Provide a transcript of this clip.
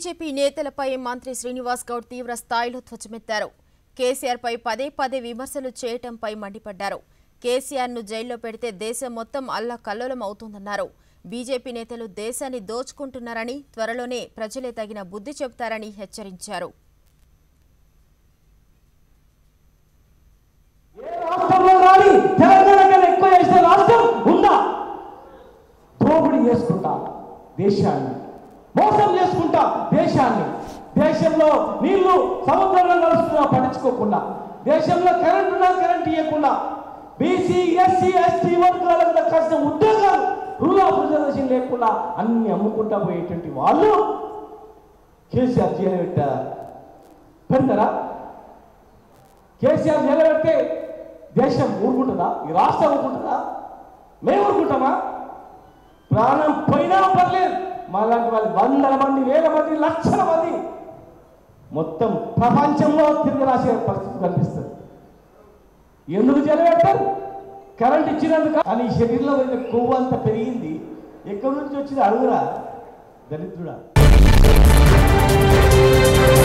BJP నేతలపై మంత్రి శ్రీనివాస్ గౌడ్ తీవ్ర స్థాయిలో ధ్వజమెత్తారు కేసీఆర్పై పదే పదే విమర్శలు చేయటంపై మండిపడ్డారు కేసీఆర్ను జైల్లో పెడితే దేశం మొత్తం అల్లకల్లోలం అవుతుందన్నారు బీజేపీ నేతలు దేశాన్ని దోచుకుంటున్నారని త్వరలోనే ప్రజలే తగిన బుద్ధి చెబుతారని హెచ్చరించారు ఏ రాష్ట్రంలో కానీ తెలంగాణ కన్నా ఎక్కువ చేసిన రాష్ట్రం ఉందా దోపిడీ చేసుకుంటా దేశాన్ని మోసం చేసుకుంటా దేశాన్ని దేశంలో నీళ్లు సముద్రంలో నడుస్తున్నా పట్టించుకోకుండా దేశంలో కరెంట్ ఉన్నా కరెంట్ ఇవ్వకుండా బీసీ ఎస్సీ ఎస్టీ వర్గాలకు దక్కాల్సిన ఉద్యోగాలు రూరల్ రిజర్వేషన్ లేకుండా అన్ని అమ్ముకుంటా పోయేటువంటి వాళ్ళు కేసీఆర్ జైలు పెట్టారా పెడతారా కేసీఆర్ నిలబెడితే దేశం ఊరుకుంటుందా ఈ రాష్ట్రం ఊరుకుంటుందా మేము ఊరుకుంటామా ప్రాణం పోయినా పర్లేదు మాలాంటి వాళ్ళు వందల మంది వేల మంది లక్షల మంది మొత్తం ప్రపంచంలో తిరిగి రాసే పరిస్థితి కనిపిస్తుంది ఎందుకు నిలబెడతారు కరెంట్ ఇచ్చినందుకు కానీ ఈ శరీరంలో ఉన్న కొవ్వు అంత పెరిగింది ఎక్కడి నుంచి వచ్చింది అడుగురా దరిద్రుడా